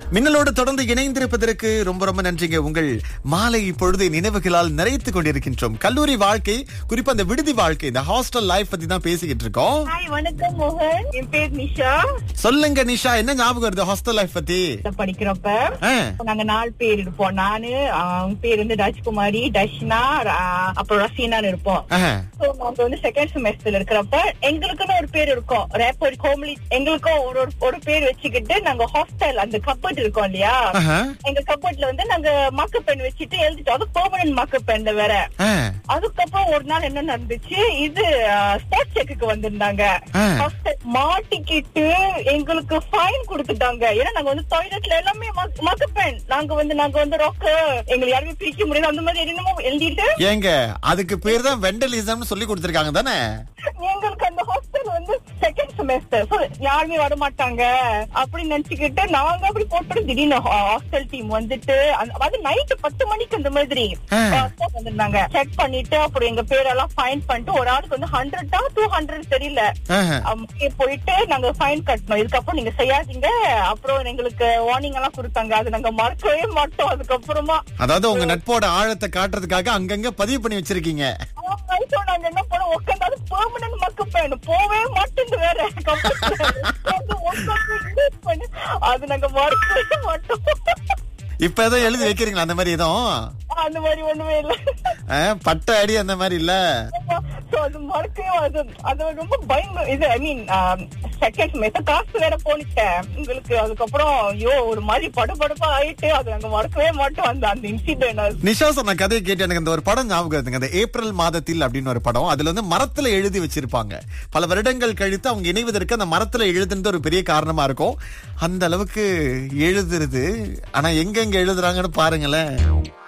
மின்னலோடு தொடர்ந்து இணைந்திருப்பதற்கு ரொம்ப ரொம்ப நன்றிங்க உங்கள் மாலை பொழுதை நினைவுகளால் நிறைத்துக் கொண்டிருக்கின்றோம் கல்லூரி வாழ்க்கை குறிப்பா அந்த விடுதி வாழ்க்கை இந்த ஹாஸ்டல் லைஃப் பத்தி தான் பேசிக்கிட்டு இருக்கோம் ஹாய் வணக்கம் மோகன் என் பேர் நிஷா சொல்லுங்க நிஷா என்ன ஞாபகம் வருது ஹாஸ்டல் லைஃப் பத்தி படிக்கிறப்ப ஆ, நாங்க நாலு பேர் இருப்போம் நானு ஆ, அவங்க பேர் வந்து ராஜ்குமாரி தர்ஷனா ஆ, அப்புறம் ரசீனான்னு இருப்போம் ஆஹா, So, நாங்க வந்து செகண்ட் செமஸ்டர்ல இருக்கிறப்ப எங்களுக்குன்னு ஒரு பேர் இருக்கும் ரேப்பர் கோமலி எங்களுக்கும் ஒரு ஒரு- ஒரு பேர் வச்சுக்கிட்டு நாங்க ஹாஸ்டல் அந்த கப்பட் இருக்கோம் இல்லையா ஆஹா, எங்க கப்பட்ல வந்து நாங்க மார்க்கப் பென் வச்சுட்டு எழுதிட்டோம் அது பெர்மனன்ட் மார்க்கப் பென்ல வேற ஆ, அதுக்கப்புறம் ஒரு நாள் என்ன நடந்துச்சு இது ஸ்போர்ட்ஸ் செக்குக்கு வந்திருந்தாங்க ஆ. Hostel மாட்டிக்கிட்டு எங்களுக்கு ஃபைன் கொடுத்துட்டாங்க ஏன்னா நாங்க வந்து டாய்லெட்ல எல்லாமே மக்கப்பேன் நாங்க வந்து நாங்க வந்து ரொக்க எங்களை யாருமே பிரிக்க முடியாது அந்த மாதிரி என்னமோ எழுதிட்டு ஏங்க அதுக்கு பேர் தான் வெண்டலிசம்னு சொல்லி கொடுத்திருக்காங்க தானே எங்களுக்கு அந்த ஹாஸ்டல் வந்து செகண்ட் செமஸ்டர் யாருமே வர மாட்டாங்க அப்படின்னு நினைச்சுக்கிட்டு நாங்க அப்படி போட்டு திடீர்னு ஹாஸ்டல் டீம் வந்துட்டு அந்த- அது நைட்டு பத்து மணிக்கு அந்த மாதிரி ஆ. hostel வந்திருந்தாங்க செக் பண்ணிட்டு அப்புறம் எங்க பேரெல்லாம் ஃபைன் பண்ணிட்டு ஒரு ஆளுக்கு வந்து ஹண்ட்ரடா டூ ஹண்ட்ரட் தெரியல ஆஹா, அங்கே போயிட்டு நாங்க ஃபைன் கட்டணும் இதுக்கப்புறம் நீங்க செய்யாதீங்க அப்புறம் எங்களுக்கு வார்னிங் எல்லாம் கொடுத்தாங்க அது நாங்க மறக்கவே மாட்டோம் அதுக்கப்புறமா அதாவது உங்க நட்போட ஆழத்தை காட்டுறதுக்காக அங்கங்க பதிவு பண்ணி வச்சிருக்கீங்க வயசோ நாங்க என்ன பண்ணோம் உட்காந்து பெர்மனன்ட் மக்கள் பயணம் போவே மாட்டேங்குது வேற கம்பெனில. உட்கார்ந்து உட்கார்ந்து use பண்ணி, அது நாங்க மறக்கவே மாட்டோம் இப்ப ஏதோ எழுதி வைக்கிறீங்களா அந்த மாதிரி எதுவும் அந்த மாதிரி ஒண்ணுமே இல்ல ஆ, பட்ட அடி அந்த மாதிரி இல்ல சோ அது மறக்கவே அது அது ரொம்ப பயங்க இது ஐ மீன் செகண்ட் மெத்த காசு வேற போனிச்சேன் உங்களுக்கு அதுக்கப்புறம் ஐயோ ஒரு மாதிரி படுபடுப்பா ஆயிட்டு அது நாங்க மறக்கவே மாட்டோம் அந்த அந்த இன்சிடென்ட் நிஷா சொன்ன கதையை கேட்டு எனக்கு இந்த ஒரு படம் ஞாபகம் இருக்குங்க அந்த ஏப்ரல் மாதத்தில் அப்படின்னு ஒரு படம் அதுல வந்து மரத்துல எழுதி வச்சிருப்பாங்க பல வருடங்கள் கழித்து அவங்க இணைவதற்கு அந்த மரத்துல எழுதுனது ஒரு பெரிய காரணமா இருக்கும் அந்த அளவுக்கு எழுதுறது ஆனா எங்க எங்க எழுதுறாங்கன்னு பாருங்களேன்